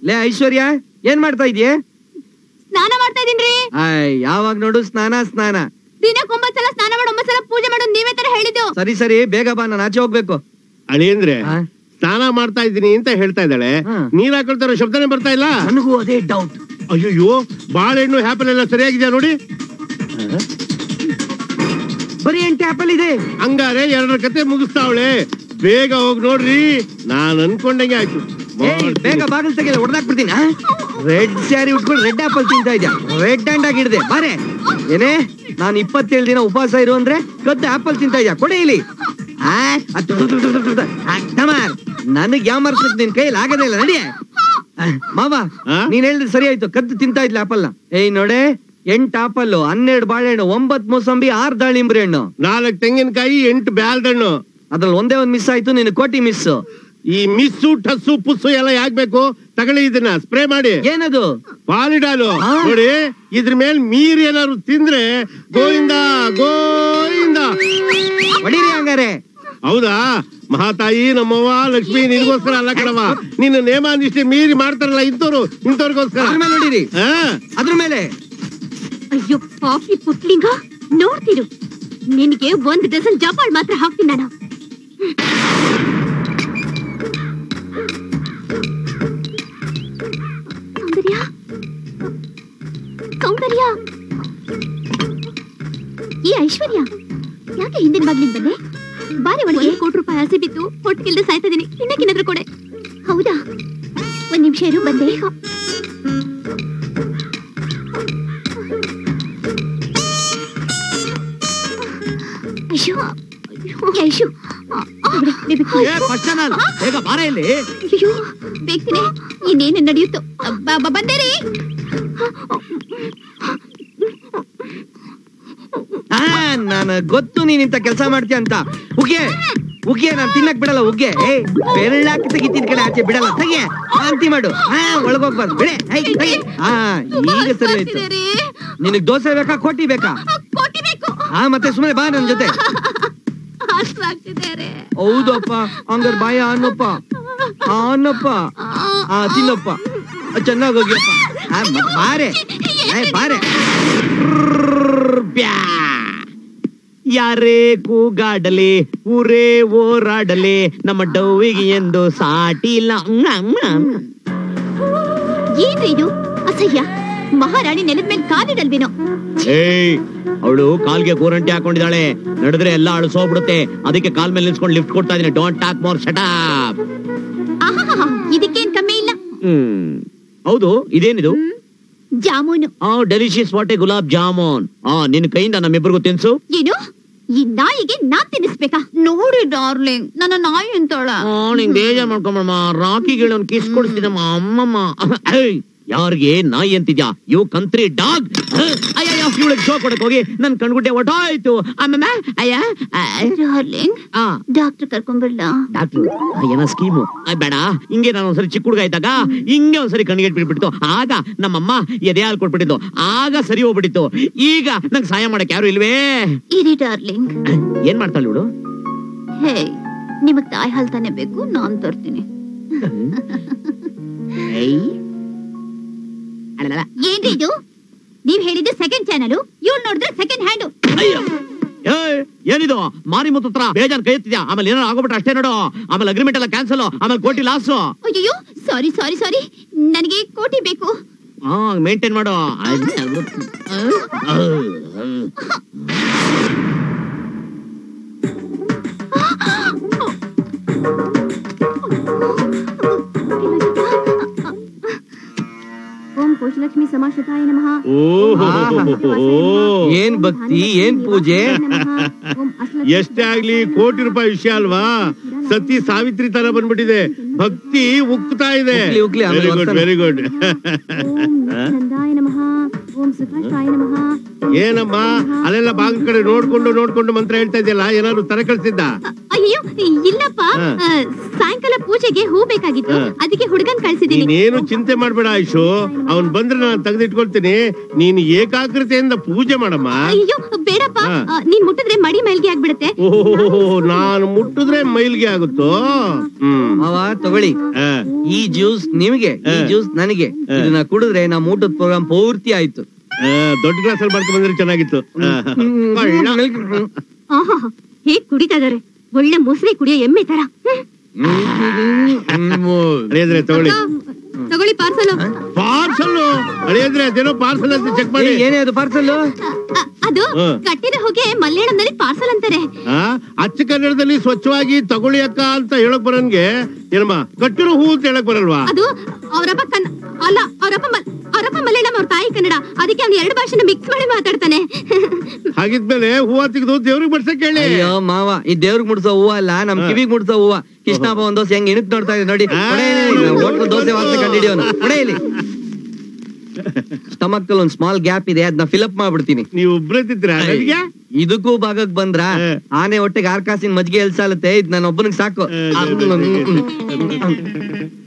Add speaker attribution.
Speaker 1: ಲೇ ಐಶ್ವರ್ಯ ಏನ್ ಮಾಡ್ತಾ ಇದೀಯ
Speaker 2: ಸ್ನಾನ ಮಾಡ್ತಾ ಇದೀನ್ರಿ
Speaker 1: ಆಯ್ ಯಾವಾಗ ನೋಡು ಸ್ನಾನ ಸ್ನಾನ
Speaker 2: ದಿನಕ್ಕೆ ಒಂಬತ್ ಸಲ ಸ್ನಾನ ಮಾಡಿ ಒಂಬತ್ ಸಲ ಪೂಜೆ ಮಾಡೋದು ನೀವೇ ತರ ಹೇಳಿದ್ದು
Speaker 1: ಸರಿ ಸರಿ ಬೇಗ ಬಾ ನಾನು ಆಚೆ ಹೋಗ್ಬೇಕು
Speaker 3: ಅಳಿಯಂದ್ರೆ
Speaker 1: ಆ?
Speaker 3: ಸ್ನಾನ ಮಾಡ್ತಾ ಇದ್ದೀನಿ ಅಂತ ಹೇಳ್ತಾ ಇದ್ದಾಳೆ
Speaker 1: ಹಾ.
Speaker 3: ನೀರ್ ಹಾಕೊಳ್ತಾರೋ ಶಬ್ದನೇ ಬರ್ತಾ ಇಲ್ಲ
Speaker 1: ನನಗೂ ಅದೇ ಡೌಟ್
Speaker 3: ಅಯ್ಯೋ ಬಾಳೆಹಣ್ಣು ಹ್ಯಾಪಲ್ ಎಲ್ಲ ಸರಿಯಾಗಿದೆಯಾ ನೋಡಿ
Speaker 1: ಬರೀ ಎಂಟು ಆಪಲ್ ಇದೆ
Speaker 3: ಹಂಗಾರೆ ಎರಡರ ಕತೆ ಮುಗಿಸ್ತಾವಳೆ ಬೇಗ ಹೋಗಿ ನೋಡ್ರಿ ನಾನ್ ಅನ್ಕೊಂಡಂಗೆ ಆಯ್ತು
Speaker 1: ಏ, ಬೇಗ ಬಾಗಿಲು ತೆಗೆದ ಹೊಡೆದಾಕ್ಬಿಡ್ತೀನಿ ರೆಡ್ ಸ್ಯಾರಿ ಉಟ್ಕೊಂಡು ರೆಡ್ ಆಪಲ್ ತಿಂತಾ ಇದ್ಯಾ ರೆಡ್ ಹ್ಯಾಂಡ್ ಆಗಿ ಹಿಡ್ದೆ ಬಾರೆ ಏನೇ ನಾನು ಇಪ್ಪತ್ತೇಳು ದಿನ ಉಪವಾಸ ಇರು ಅಂದ್ರೆ ಕದ್ದು ಆಪಲ್ ತಿಂತಾ ಇದ್ಯಾ ಕೊಡೆ ಇಲ್ಲಿ ಆ, ಅದ್ ತು- ತು- ತು- ತು- ತು- ತು. ಆ, ಡಮಾರ್. ನನಗ್ ಯಾಮರ್ಸಕ್ ನಿನ್ ಕೈಯಲ್ಲಿ ಆಗದೇ ಇಲ್ಲ ನಡಿಯೇ ಆ, ಮಾವ
Speaker 3: ಆ?
Speaker 1: ನೀನ್ ಹೇಳಿದ್ರೆ ಸರಿ ಆಯ್ತು ಕದ್ದು ತಿಂತಾ ಇದ್ಲ ಆಪಲ್ನ ಏಯ್ ನೋಡೆ ಎಂಟ್ ಆಪಲ್ ಹನ್ನೆರಡು ಬಾಳೆಹಣ್ಣು ಒಂಬತ್ ಮೂಸಂಬಿ ಆರ್ ದಾಳಿಂಬ್ರಿ ಹಣ್ಣು
Speaker 3: ನಾಲ್ಕು ತೆಂಗಿನಕಾಯಿ ಎಂಟು ಬ್ಯಾಲ್ದಣ್ಣು
Speaker 1: ಅದ್ರಲ್ಲಿ ಒಂದೇ ಒಂದ್ ಮಿಸ್ ಆಯ್ತು ನಿನ್ ಕೋಟಿ ಮಿಸ್
Speaker 3: ಈ ಮಿಸ್ಸು ಟಸ್ಸು ಪುಸ್ಸು ಎಲ್ಲ ಯಾಕ್ ಬೇಕು ತಗೊಳ್ಳಿ ಇದನ್ನ ಸ್ಪ್ರೇ ಮಾಡಿ
Speaker 1: ಏನದು
Speaker 3: ಪಾಲಿಡಾಲು
Speaker 1: ಆ?
Speaker 3: ನೋಡಿ ಇದ್ರ ಮೇಲ್ ಮೀರಿ ಏನಾದ್ರು ತಿಂದ್ರೆ ಗೋವಿಂದ ಗೋವಿಂದ
Speaker 1: ಹೊಡೀರಿ ಹಂಗಾರೆ
Speaker 3: ಹೌದಾ ಮಹಾತಾಯಿ ನಮ್ಮವ್ವ ಲಕ್ಷ್ಮಿ ನಿನಗೋಸ್ಕರ ಅಲ್ಲ ಕಣವ ನಿನ್ನ ನೇಮ ನಿಷ್ಠೆ ಮೀರಿ ಮಾಡ್ತಾರಲ್ಲ ಇಂಥವ್ರು ಇಂಥವ್ರಿಗೋಸ್ಕರ
Speaker 1: ಅದ್ರ ಮೇಲೆ ಹೊಡೀರಿ
Speaker 3: ಆ?
Speaker 1: ಅದ್ರ ಮೇಲೆ
Speaker 2: ಅಯ್ಯೋ ಪಾಪಿ ಪುಟ್ಲಿಂಗ ನೋಡ್ತಿರು ನಿನಗೆ ಒಂದ್ ಡಜನ್ ಜಪಾಳ್ ಮಾತ್ರ ಹಾಕ್ತೀನಿ ನಾನು ಸೌಂದರ್ಯ ಸೌಂದರ್ಯ ಈ ಐಶ್ವರ್ಯ ಯಾಕೆ ಹಿಂದಿನ ಬಾಗ್ಲಿಂದ ಬಂದೆ ಬಾರಿ ಒಳಗೆ ಕೋಟಿ ರೂಪಾಯಿ ಆಸೆ ಬಿದ್ದು ಹೊಟ್ಟಿಗಿಲ್ದೆ ಸಾಯ್ತಾ ಇದೀನಿ ಇನ್ನಕ್ಕಿನಾದ್ರೂ ಕೊಡೆ ಹೌದಾ ಒಂದ್ ನಿಮಿಷ ಇರು ಬಂದೆ ಅಯ್ಯೋ ಅಯ್ಯೋ
Speaker 1: ಏ ಫಸ್ಟ್ ಚಾನಲ್ ಬೇಗ ಬಾರ ಇಲ್ಲಿ
Speaker 2: ಅಯ್ಯೋ ಬೇಕ್ತಿನಿ ಇನ್ನೇನು ನಡೆಯುತ್ತೋ ಬ- ಬ- ಬಂದೆ ರೀ
Speaker 1: ಆ ನಾನು ಗೊತ್ತು ನೀನ್ ಇಂತ ಕೆಲಸ ಮಾಡ್ತೀಯ ಅಂತ ಉಗ್ಗೆ ಉಗ್ಗೆ ನಾನ್ ತಿನ್ನಕ್ ಬಿಡಲ್ಲ ಉಗ್ಗೆ ಏ ಬೆಳ್ಳಾಕಿ ತೆಗಿತಿದ್ ಕಡೆ ಆಚೆ ಬಿಡಲ್ಲ ತೆಗಿಯ ಶಾಂತಿ ಮಾಡು ಹಾ ಒಳಗೋಗ್ಬಾರ್ದು ಬಿಡೆ ಹೈ, ತೆಗಿ. ಆ ಈಗ ಸರಿ ಆಯ್ತು
Speaker 2: ಆಗ್ತಿದೆ ರೀ.
Speaker 1: ನಿನಗ್ ದೋಸೆ ಬೇಕಾ ಕೋಟಿ ಬೇಕಾ
Speaker 2: ಕೋಟಿ ಬೇಕು
Speaker 1: ಆ ಮತ್ತೆ ಸುಮ್ಮನೆ ಬಾ ನನ್ ಜೊತೆ
Speaker 2: ಹಸ್ವಾಗ್ತಿದೆ ರೀ.
Speaker 1: ಹೌದಪ್ಪ ಹಂಗಾರ್ ಬಾಯ ಅನ್ನಪ್ಪ ಆ, ಅನ್ನಪ್ಪ ಆ ತಿನ್ನಪ್ಪ ಚೆನ್ನಾಗಿ ಹೋಗಿಯಪ್ಪ ಆ, ಮ- ಬಾರೆ ಏ, ಬಾರೆ ಬ್ಯಾ. ಯಾರೇ ಕೂಗಾಡಲಿ ಊರೇ ಓರಾಡಲಿ ನಮ್ಮ ಡೌವಿಗೆ ಎಂದು ಸಾಟಿ ಇಲ್ಲ
Speaker 2: ಏನ್ರಿ ಇದು ಅಸಹ್ಯ ಮಹಾರಾಣಿ ನೆಲದ ಮೇಲೆ ಕಾಲಿಡಲ್ವೇನೋ
Speaker 1: ಏಯ್ ಅವಳು ಕಾಲ್ಗೆ ಕೂರಂಟಿ ಹಾಕೊಂಡಿದ್ದಾಳೆ ನಡೆದ್ರೆ ಎಲ್ಲ ಅಳಿಸೋಗ್ಬಿಡುತ್ತೆ ಅದಕ್ಕೆ ಕಾಲ್ ಮೇಲೆ ನಿಲ್ಸ್ಕೊಂಡು ಲಿಫ್ಟ್ ಕೊಡ್ತಾ ಇದೀನಿ ಡೋಂಟ್ ಟಾಕ್ ಮೋರ್ ಶಟಾಪ್
Speaker 2: ಆಹಾಹಾ ಇದಕ್ಕೇನ್ ಕಮ್ಮಿ ಇಲ್ಲ
Speaker 1: ಹ್ಮ್ ಹೌದು ಇದೇನಿದು
Speaker 2: ಜಾಮೂನು
Speaker 1: ಆ ಡೆಲಿಷಿಯಸ್ ವಾಟೆ ಗುಲಾಬ್ ಜಾಮೂನ್ ಆ ನಿನ್ ಕೈಯಿಂದ ನಮ್ಮಿಬ್ಬರಿಗೂ ತಿನ್ಸು
Speaker 2: ಏನು ಈ ನಾಯಿಗೆ ನಾನ್ ತಿನ್ನಿಸ್ಬೇಕಾ ನೋಡಿ ಡಾರ್ಲಿಂಗ್ ನನ್ನ ನಾಯಿ ಅಂತಾಳ
Speaker 1: ಆ, ನಿಂಗ್ ಬೇಜಾರ್ ಮಾಡ್ಕೊಂಬಮ್ಮ ರಾಕಿಗೆ ಒಂದು ಕಿಸ್ ಕೊಡ್ತೀನಮ್ಮ ಅಮ್ಮಮ್ಮ ಏಯ್, ಯಾರಿಗೆ ನಾಯಿ ಅಂತಿದ್ಯಾ ಇವು ಕಂತ್ರಿ ಡಾಗ್ ಅಯ್ಯಯ್ಯೋ ಇವಳಿಗೆ ಶೋ ಕೊಡಕ್ ಹೋಗಿ ನನ್ ಕಣ್ಗುಡ್ಡೆ ಒಟ್ಟಾಯ್ತು ಅಮ್ಮಮ್ಮ ಅಯ್ಯ
Speaker 2: ಡಾರ್ಲಿಂಗ್
Speaker 1: ಆ
Speaker 2: ಡಾಕ್ಟರ್ ಕರ್ಕೊಂಡ್ಬಿಡ್ಲಾ
Speaker 1: ಡಾಕ್ಟ್ರು ಏನೋ ಸ್ಕೀಮು ಬೇಡ ಹಿಂಗೆ ನಾನು ಒಂದ್ಸರಿ ಚಿಕ್ಕ ಹುಡುಗ ಇದ್ದಾಗ ಹಿಂಗೆ ಒಂದ್ಸರಿ ಕಣ್ಣಿಗೆ ಬಿಟ್ಬಿಟ್ಟು ಆಗ ನಮ್ಮಮ್ಮ ಎದೆ ಹಾಲು ಕೊಟ್ಬಿಟ್ಟಿದ್ದು ಆಗ ಸರಿ ಹೋಗ್ಬಿಟ್ಟಿತ್ತು ಈಗ ನಂಗೆ ಸಹಾಯ ಮಾಡಕ್ ಯಾರು ಇಲ್ವೇ
Speaker 2: ಇರಿ ಡಾರ್ಲಿಂಗ್
Speaker 1: ಏನ್ ಮಾಡ್ತಾಳೆ ಇವಳು
Speaker 2: ಹೇ ನಿಮಗ್ ತಾಯಿ ಹಾಲ್ ತಾನೇ ಬೇಕು ನಾನ್ ತರ್ತೀನಿ ಏನ್ರಿ ಇದು ನೀವ್ ಹೇಳಿದ್ದು ಸೆಕೆಂಡ್ ಚಾನಲ್ ಇವ್ಳು ನೋಡಿದ್ರೆ ಸೆಕೆಂಡ್ ಹ್ಯಾಂಡ್
Speaker 1: ಏಯ್, ಏನಿದು ಮಾರಿ ಮುತ್ತ ಬೇಜಾನ್ ಕೈ ಎತ್ತಿದ್ಯಾ ಆಮೇಲೆ ಏನಾರು ಆಗೋಬಿಟ್ರೆ ಅಷ್ಟೇ ನೋಡು ಆಮೇಲೆ ಅಗ್ರಿಮೆಂಟ್ ಎಲ್ಲ ಕ್ಯಾನ್ಸಲ್ ಆಮೇಲೆ ಕೋಟಿ ಲಾಸು
Speaker 2: ಅಯ್ಯೋ ಸಾರಿ ಸಾರಿ ಸಾರಿ ನನಗೆ ಕೋಟಿ ಬೇಕು
Speaker 1: ಹಾ ಮೇಂಟೈನ್ ಮಾಡು
Speaker 2: ಓಂ ಕೋಶಲಕ್ಷ್ಮಿ ಸಮಾಶ್ರತಾಯ ನಮಃ
Speaker 1: ಏನ್ ಭಕ್ತಿ ಏನ್ ಪೂಜೆ
Speaker 3: ಎಷ್ಟೇ ಆಗ್ಲಿ ಕೋಟಿ ರೂಪಾಯಿ ವಿಷಯ ಅಲ್ವಾ ಸತಿ ಸಾವಿತ್ರಿ ತರ ಬಂದ್ಬಿಟ್ಟಿದೆ ಭಕ್ತಿ ಉಕ್ತಾ ಇದೆ
Speaker 1: ಉಕ್ಲಿ, ಉಕ್ಲಿ, ಆಮೇಲೆ
Speaker 3: ವೆರಿ ಗುಡ್
Speaker 1: ಬರ್ತಾನೆ.
Speaker 3: ವೆರಿ ಗುಡ್
Speaker 2: ಓಂ ನಂದಾಯ ನಮಃ ಓಂ ಸುಖಾಶಾಯ ನಮಃ
Speaker 3: ಏನಮ್ಮ ಅಲ್ಲೆಲ್ಲ ಬಾಗಿಲ ಕಡೆ ನೋಡ್ಕೊಂಡು ನೋಡ್ಕೊಂಡು ಮಂತ್ರ ಹೇಳ್ತಾ ಇದೆಯಲ್ಲ ಏನಾದ್ರು ತರ ಕಳ್ಸಿದ್ದ
Speaker 2: ಅಯ್ಯೋ ಇಲ್ಲಪ್ಪ
Speaker 3: ಹಾ.
Speaker 2: ಆ, ಸಾಯಂಕಾಲ ಪೂಜೆಗೆ ಹೂ ಬೇಕಾಗಿತ್ತು
Speaker 3: ಹಾ.
Speaker 2: ಅದಕ್ಕೆ ಹುಡುಗನ್ ಕಳ್ಸಿದೀನಿ
Speaker 3: ನೀನೇನು ಚಿಂತೆ ಮಾಡ್ಬೇಡ ಆಯುಷು ಅವ್ನ್ ಬಂದ್ರೆ ನಾನು ತೆಗೆದಿಟ್ಕೊಳ್ತೀನಿ ನೀನು ಏಕಾಗ್ರತೆಯಿಂದ ಪೂಜೆ ಮಾಡಮ್ಮ
Speaker 2: ಅಯ್ಯೋ ಬೇಡಪ್ಪ
Speaker 3: ಹಾ.
Speaker 2: ಆ, ನೀನ್ ಮುಟ್ಟಿದ್ರೆ ಮಡಿ ಮೈಲ್ಗೆ ಆಗ್ಬಿಡುತ್ತೆ
Speaker 3: ಓಹೋ ನಾನು ಮುಟ್ಟಿದ್ರೆ ಮೈಲ್ಗೆ ಆಗುತ್ತೋ ಹ್ಮ್
Speaker 1: ಮಾವ ತಗೊಳ್ಳಿ
Speaker 3: ಆ,
Speaker 1: ಈ ಜ್ಯೂಸ್ ನಿಮಗೆ ಈ
Speaker 3: ಹಾ.
Speaker 1: ಜ್ಯೂಸ್ ನನಗೆ ಇದನ್ನ ಕುಡಿದ್ರೆ ನಮ್ಮ ಊಟದ ಪ್ರೋಗ್ರಾಮ್ ಪೂರ್ತಿ ಆಯ್ತು
Speaker 3: ಆ, ದೊಡ್ಡ ಗ್ಲಾಸ್ ಅಲ್ಲಿ ಮಾಡ್ಕೊಂಡ್ ಬಂದ್ರೆ ಚೆನ್ನಾಗಿತ್ತು ಆ, ಕಳ್ಳ.
Speaker 2: ಆಹಾ ಹೇಗ್ ಕುಡಿತಾ ಇದಾರೆ ಒಳ್ಳೆ ಮೊಸರೆ ಕುಡಿಯೋ ಎಮ್ಮೆ ತರ
Speaker 3: ಅಳಿಯಂದ್ರೆ ತಗೊಳ್ಳಿ
Speaker 2: ಅಕ್ಕ, ತಗೊಳ್ಳಿ ಪಾರ್ಸಲ್
Speaker 3: ಪಾರ್ಸಲ್ ಅಳಿಯಂದ್ರೆ ಅದೇನೋ ಪಾರ್ಸಲ್ ಅಂತ ಚೆಕ್ ಮಾಡಿ
Speaker 1: ಏನೇ ಅದು ಪಾರ್ಸಲ್
Speaker 2: ಅದು
Speaker 3: ಹಾ.
Speaker 2: ಕಟ್ಟಿದ ಹೊಗೆ ಮಲಯಾಳಂದಲ್ಲಿ ಪಾರ್ಸಲ್ ಅಂತಾರೆ
Speaker 3: ಆ ಅಚ್ಚ ಕನ್ನಡದಲ್ಲಿ ಸ್ವಚ್ಛವಾಗಿ ತಗೊಳ್ಳಿ ಅಕ್ಕ ಅಂತ ಹೇಳಕ್ ಬರನ್ಗೆ ಏನಮ್ಮ ಕಟ್ಟಿರೋ ಹೂ ಅಂತ ಹೇಳಕ್ ಬರಲ್ವಾ
Speaker 2: ಅದು ಅವರಪ್ಪ ಕನ್ ಅಲ್ಲ ಅವರಪ್ಪ ಮಲ್ ಅವರಪ್ಪ ಮಲಯಾಳಂ ಅವ್ರ ತಾಯಿ ಕನ್ನಡ ಅದಕ್ಕೆ ಅವ್ನು ಎರಡು ಭಾಷೆನ ಮಿಕ್ಸ್ ಮಾಡಿ ಮಾತಾಡ್ತಾನೆ
Speaker 3: ಹಾಗಿದ್ಮೇಲೆ ಹೂವ ತೆಗೆದು ದೇವ್ರಿಗೆ ಬಡ್ಸಕ್ ಹೇಳಿ
Speaker 1: ಅಯ್ಯೋ ಮಾವ ಈ ದೇವ್ರಿಗೆ ಮುಡ್ಸೋ ಹೂವ ಅಲ್ಲ ನಮ್ ಕಿವಿಗ್ ಮುಡ್ಸೋ ಹೂವ ಕೃಷ್ಣಪ್ಪ ಒಂದ್ ದೋಸೆ ಹೆಂಗ್ ಇಣಕ್ ನೋಡ್ತಾ ಇದೆ ನೋಡಿ
Speaker 3: ಆ.
Speaker 1: ಹೋಟ್ಲು ದೋಸೆ ವಾಸನೆ ಕಂಡಿಡಿಯೋನು ಕೊಡೆಯಲ್ಲಿ ಸ್ಟಮಕ್ ಅಲ್ಲಿ ಒಂದ್ ಸ್ಮಾಲ್ ಗ್ಯಾಪ್ ಇದೆ ಅದನ್ನ ಫಿಲಪ್ ಮಾಡ್ಬಿಡ್ತೀನಿ
Speaker 3: ನೀವು ಒಬ್ರೇ ತಿಂತೀರಾ ನನಗೆ
Speaker 1: ಇದಕ್ಕೂ ಭಾಗಕ್ ಬಂದ್ರ
Speaker 3: ಆ.
Speaker 1: ಆನೆ ಹೊಟ್ಟೆಗೆ ಆರ್ ಕಾಸಿನ ಮಜ್ಜಿಗೆ ಎಲ್ಸಾಲತ್ತೆ ಇದ್ ನನ್ನ ಒಬ್ಬನಿಗೆ ಸಾಕು
Speaker 3: ಆ,
Speaker 1: ಆ, ಹ್ಮ್, ಹ್ಮ್, ಹ್ಮ್.